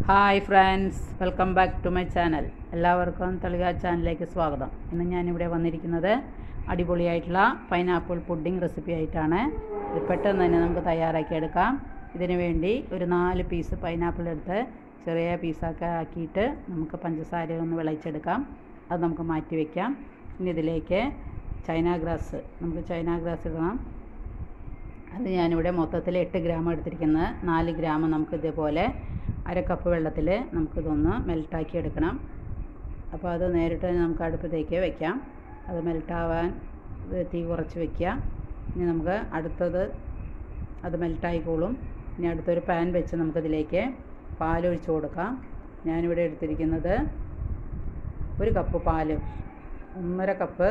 hi friends welcome back to my channel എല്ലാവർക്കും തളിക ചാനലിലേക്ക് സ്വാഗതം ഇന്ന് ഞാനിവിടെ വന്നിരിക്കുന്നത് അടിപൊളിയായിട്ടുള്ള പൈനാപ്പിൾ പുഡിംഗ് റെസിപ്പി ആയിട്ടാണ് ഇത് പെട്ടെന്ന് തന്നെ നമുക്ക് തയ്യാറാക്കി എടുക്കാം ഇതിനു വേണ്ടി ഒരു നാല് പീസ് പൈനാപ്പിൾ എടുത്ത് ചെറിയ പീസൊക്കെ ആക്കിയിട്ട് നമുക്ക് പഞ്ചസാര ഒന്ന് വിളയിച്ചെടുക്കാം അത് നമുക്ക് മാറ്റി വയ്ക്കാം ഇനി ഇതിലേക്ക് ചൈന ഗ്രാസ് നമുക്ക് ചൈന ഗ്രാസ് ഇടണം അത് ഞാനിവിടെ മൊത്തത്തിൽ എട്ട് ഗ്രാം എടുത്തിരിക്കുന്നത് നാല് ഗ്രാം നമുക്ക് ഇതേപോലെ അര കപ്പ് വെള്ളത്തിൽ നമുക്കിതൊന്ന് മെൽട്ടാക്കി എടുക്കണം അപ്പോൾ അത് നേരിട്ട് നമുക്ക് അടുപ്പത്തേക്ക് വെക്കാം അത് മെൽട്ടാവാൻ തീ കുറച്ച് വെക്കുക ഇനി നമുക്ക് അടുത്തത് അത് മെൽട്ടായിക്കോളും ഇനി അടുത്തൊരു പാൻ വെച്ച് നമുക്കിതിലേക്ക് പാലൊഴിച്ച് കൊടുക്കാം ഞാനിവിടെ എടുത്തിരിക്കുന്നത് ഒരു കപ്പ് പാല് ഒന്നര കപ്പ്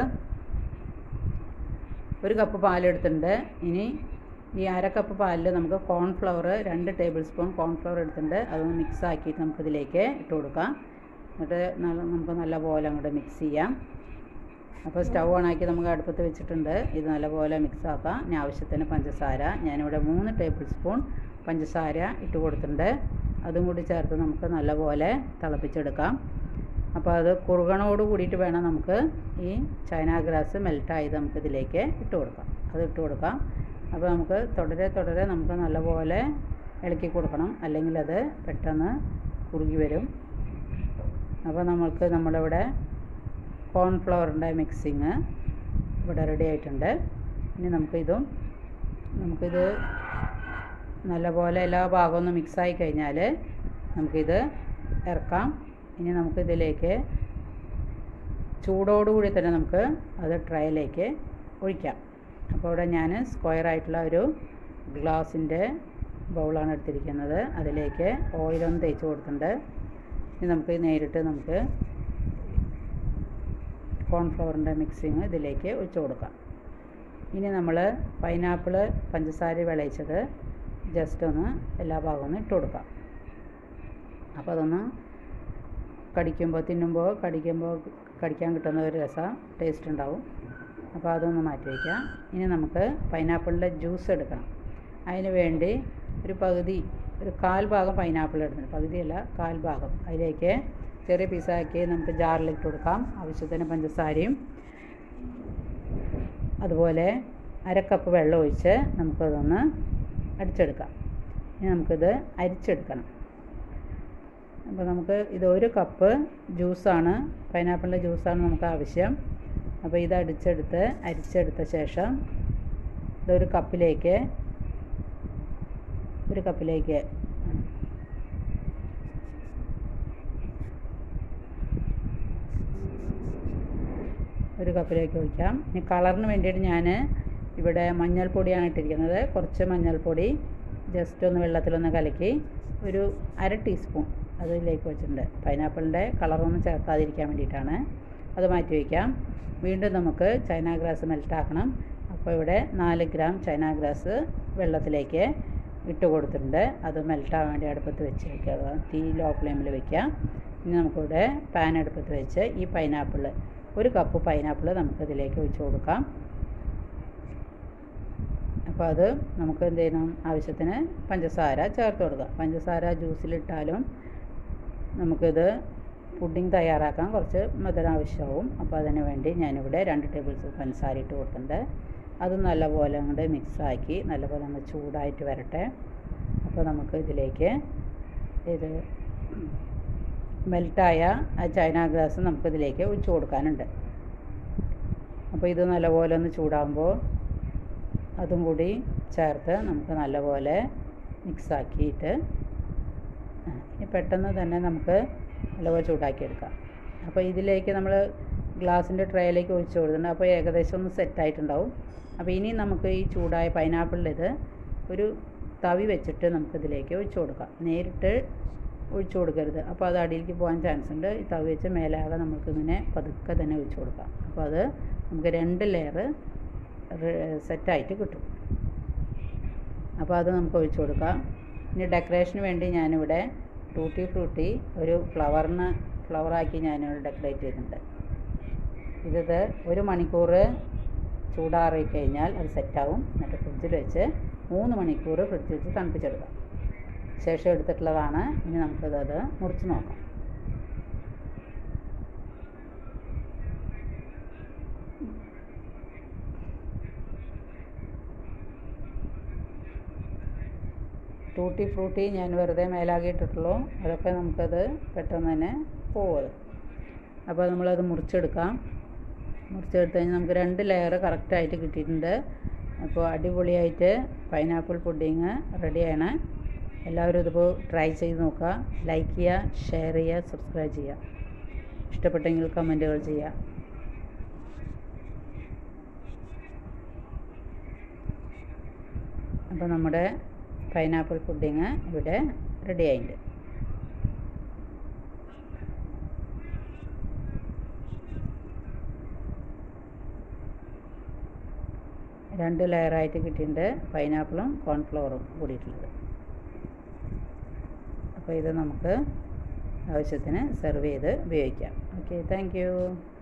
ഒരു കപ്പ് പാലെടുത്തിട്ടുണ്ട് ഇനി ഈ അര കപ്പ് പാലിൽ നമുക്ക് കോൺഫ്ലവർ രണ്ട് ടേബിൾ സ്പൂൺ കോൺഫ്ലവർ എടുത്തിട്ടുണ്ട് അതൊന്ന് മിക്സ് ആക്കിയിട്ട് നമുക്കിതിലേക്ക് ഇട്ട് കൊടുക്കാം എന്നിട്ട് നല്ല നമുക്ക് നല്ലപോലെ അങ്ങോട്ട് മിക്സ് ചെയ്യാം അപ്പോൾ സ്റ്റൗ ഓണാക്കി നമുക്ക് അടുപ്പത്ത് വെച്ചിട്ടുണ്ട് ഇത് നല്ലപോലെ മിക്സ് ആക്കാം ഇനി ആവശ്യത്തിന് പഞ്ചസാര ഞാനിവിടെ മൂന്ന് ടേബിൾ സ്പൂൺ പഞ്ചസാര ഇട്ട് കൊടുത്തിട്ടുണ്ട് അതും കൂടി ചേർത്ത് നമുക്ക് നല്ലപോലെ തിളപ്പിച്ചെടുക്കാം അപ്പോൾ അത് കുറുകണോട് കൂടിയിട്ട് വേണം നമുക്ക് ഈ ചൈന ഗ്രാസ് മെൽട്ടായത് നമുക്ക് ഇതിലേക്ക് ഇട്ട് കൊടുക്കാം അത് ഇട്ട് കൊടുക്കാം അപ്പോൾ നമുക്ക് തുടരെ തുടരെ നമുക്ക് നല്ലപോലെ ഇളക്കി കൊടുക്കണം അല്ലെങ്കിൽ അത് പെട്ടെന്ന് കുറുകി വരും അപ്പോൾ നമ്മൾക്ക് നമ്മളിവിടെ കോൺഫ്ലവറിൻ്റെ മിക്സിങ് ഇവിടെ റെഡി ആയിട്ടുണ്ട് ഇനി നമുക്കിതും നമുക്കിത് നല്ലപോലെ എല്ലാ ഭാഗവും ഒന്ന് മിക്സായി കഴിഞ്ഞാൽ നമുക്കിത് ഇറക്കാം ഇനി നമുക്കിതിലേക്ക് ചൂടോടുകൂടി തന്നെ നമുക്ക് അത് ട്രൈയിലേക്ക് ഒഴിക്കാം അപ്പോൾ ഇവിടെ ഞാൻ സ്ക്വയർ ആയിട്ടുള്ള ഒരു ഗ്ലാസിൻ്റെ ബൗളാണ് എടുത്തിരിക്കുന്നത് അതിലേക്ക് ഓയിലൊന്ന് തേച്ച് കൊടുത്തിട്ടുണ്ട് ഇനി നമുക്ക് നേരിട്ട് നമുക്ക് കോൺഫ്ലവറിൻ്റെ മിക്സിങ് ഇതിലേക്ക് ഒഴിച്ചു കൊടുക്കാം ഇനി നമ്മൾ പൈനാപ്പിൾ പഞ്ചസാര വിളയിച്ചത് ജസ്റ്റ് ഒന്ന് എല്ലാ ഭാഗവും ഒന്ന് ഇട്ട് കൊടുക്കാം അപ്പോൾ അതൊന്ന് കടിക്കുമ്പോൾ തിന്നുമ്പോൾ കടിക്കുമ്പോൾ കടിക്കാൻ കിട്ടുന്ന ഒരു രസം ടേസ്റ്റ് ഉണ്ടാവും അപ്പോൾ അതൊന്ന് മാറ്റി വയ്ക്കാം ഇനി നമുക്ക് പൈനാപ്പിളിൻ്റെ ജ്യൂസ് എടുക്കണം അതിന് വേണ്ടി ഒരു പകുതി ഒരു കാൽ ഭാഗം പൈനാപ്പിൾ എടുക്കണം പകുതിയല്ല കാൽ ഭാഗം അതിലേക്ക് ചെറിയ പീസാക്കി നമുക്ക് ജാറിലിട്ട് കൊടുക്കാം ആവശ്യത്തിന് പഞ്ചസാരയും അതുപോലെ അര കപ്പ് വെള്ളം ഒഴിച്ച് നമുക്കതൊന്ന് അടിച്ചെടുക്കാം ഇനി നമുക്കിത് അരിച്ചെടുക്കണം അപ്പോൾ നമുക്ക് ഇത് ഒരു കപ്പ് ജ്യൂസാണ് പൈനാപ്പിളിൻ്റെ ജ്യൂസാണ് നമുക്ക് ആവശ്യം അപ്പോൾ ഇത് അടിച്ചെടുത്ത് അരിച്ചെടുത്ത ശേഷം ഇതൊരു കപ്പിലേക്ക് ഒരു കപ്പിലേക്ക് ഒരു കപ്പിലേക്ക് ഒഴിക്കാം ഇനി കളറിന് വേണ്ടിയിട്ട് ഞാൻ ഇവിടെ മഞ്ഞൾപ്പൊടിയാണ് ഇട്ടിരിക്കുന്നത് കുറച്ച് മഞ്ഞൾപ്പൊടി ജസ്റ്റ് ഒന്ന് വെള്ളത്തിലൊന്ന് കലക്കി ഒരു അര ടീസ്പൂൺ അതിലേക്ക് വെച്ചിട്ടുണ്ട് പൈനാപ്പിളിൻ്റെ കളറൊന്നും ചേർക്കാതിരിക്കാൻ വേണ്ടിയിട്ടാണ് അത് മാറ്റി വയ്ക്കാം വീണ്ടും നമുക്ക് ചൈന ഗ്രാസ് മെൽറ്റാക്കണം അപ്പോൾ ഇവിടെ നാല് ഗ്രാം ചൈന ഗ്രാസ് വെള്ളത്തിലേക്ക് ഇട്ട് കൊടുത്തിട്ടുണ്ട് അത് മെൽറ്റാൻ വേണ്ടി അടുപ്പത്ത് വെച്ച് വയ്ക്കുക തീ ലോ ഫ്ലെയിമിൽ വയ്ക്കുക ഇനി നമുക്കിവിടെ പാൻ അടുപ്പത്ത് വെച്ച് ഈ പൈനാപ്പിൾ ഒരു കപ്പ് പൈനാപ്പിൾ നമുക്കിതിലേക്ക് ഒഴിച്ച് കൊടുക്കാം അപ്പോൾ അത് നമുക്ക് എന്ത് ചെയ്യണം ആവശ്യത്തിന് പഞ്ചസാര ചേർത്ത് കൊടുക്കാം പഞ്ചസാര ജ്യൂസിലിട്ടാലും നമുക്കിത് പുഡിംഗ് തയ്യാറാക്കാൻ കുറച്ച് മധുരം ആവശ്യമാവും അപ്പോൾ അതിന് വേണ്ടി ഞാനിവിടെ രണ്ട് ടേബിൾ സ്പൂൺ പഞ്ചസാര ഇട്ട് കൊടുത്തിട്ടുണ്ട് അത് നല്ലപോലെ അങ്ങോട്ട് മിക്സാക്കി നല്ലപോലെ ഒന്ന് ചൂടായിട്ട് വരട്ടെ അപ്പോൾ നമുക്ക് ഇതിലേക്ക് ഇത് മെൽട്ടായ ആ ചൈന ഗ്രാസ് നമുക്കിതിലേക്ക് ഒഴിച്ചു കൊടുക്കാനുണ്ട് അപ്പോൾ ഇത് നല്ലപോലെ ഒന്ന് ചൂടാകുമ്പോൾ അതും കൂടി ചേർത്ത് നമുക്ക് നല്ലപോലെ മിക്സാക്കിയിട്ട് ഇനി പെട്ടെന്ന് തന്നെ നമുക്ക് നല്ലപോലെ ചൂടാക്കിയെടുക്കാം അപ്പോൾ ഇതിലേക്ക് നമ്മൾ ഗ്ലാസിൻ്റെ ട്രേയിലേക്ക് ഒഴിച്ചു കൊടുത്തിട്ടുണ്ട് അപ്പോൾ ഏകദേശം ഒന്ന് സെറ്റായിട്ടുണ്ടാവും അപ്പോൾ ഇനി നമുക്ക് ഈ ചൂടായ പൈനാപ്പിളിൽ ഇത് ഒരു തവി വെച്ചിട്ട് നമുക്കിതിലേക്ക് ഒഴിച്ചു കൊടുക്കാം നേരിട്ട് ഒഴിച്ചു കൊടുക്കരുത് അപ്പോൾ അത് അടിയിലേക്ക് പോകാൻ ചാൻസ് ഉണ്ട് ഈ തവി വെച്ച് മേലാകെ നമുക്കിങ്ങനെ പതുക്കെ തന്നെ ഒഴിച്ചു കൊടുക്കാം അപ്പോൾ അത് നമുക്ക് രണ്ട് ലെയർ സെറ്റായിട്ട് കിട്ടും അപ്പോൾ അത് നമുക്ക് ഒഴിച്ചു കൊടുക്കാം ഇനി ഡെക്കറേഷന് വേണ്ടി ഞാനിവിടെ ടൂട്ടി ഫ്രൂട്ടി ഒരു ഫ്ലവറിന് ഫ്ലവറാക്കി ഞാനിവിടെ ഡെക്കറേറ്റ് ചെയ്തിട്ടുണ്ട് ഇത് ഒരു മണിക്കൂർ ചൂടാറി കഴിഞ്ഞാൽ അത് സെറ്റാവും എന്നിട്ട് ഫ്രിഡ്ജിൽ വെച്ച് മൂന്ന് മണിക്കൂർ ഫ്രിഡ്ജിൽ വെച്ച് തണുപ്പിച്ചെടുക്കാം ശേഷം എടുത്തിട്ടുള്ളതാണ് ഇനി നമുക്കത് അത് മുറിച്ച് നോക്കാം ടൂട്ടി ഫ്രൂട്ടി ഞാൻ വെറുതെ മേലാകിയിട്ടുള്ളൂ അതൊക്കെ നമുക്കത് പെട്ടെന്ന് തന്നെ പോകും അപ്പോൾ നമ്മളത് മുറിച്ചെടുക്കാം മുറിച്ചെടുത്ത് കഴിഞ്ഞാൽ നമുക്ക് രണ്ട് ലെയർ കറക്റ്റായിട്ട് കിട്ടിയിട്ടുണ്ട് അപ്പോൾ അടിപൊളിയായിട്ട് പൈനാപ്പിൾ പുഡിങ് റെഡിയാണ് എല്ലാവരും ഇതിപ്പോൾ ട്രൈ ചെയ്ത് നോക്കുക ലൈക്ക് ചെയ്യുക ഷെയർ ചെയ്യുക സബ്സ്ക്രൈബ് ചെയ്യുക ഇഷ്ടപ്പെട്ടെങ്കിൽ കമൻറ്റുകൾ ചെയ്യുക അപ്പോൾ നമ്മുടെ പൈനാപ്പിൾ പുഡിങ് ഇവിടെ റെഡി ആയിട്ടുണ്ട് രണ്ട് ലെയറായിട്ട് കിട്ടിയിട്ടുണ്ട് പൈനാപ്പിളും കോൺഫ്ലവറും കൂടിയിട്ടുള്ളത് അപ്പോൾ ഇത് നമുക്ക് ആവശ്യത്തിന് സെർവ് ചെയ്ത് ഉപയോഗിക്കാം ഓക്കെ താങ്ക്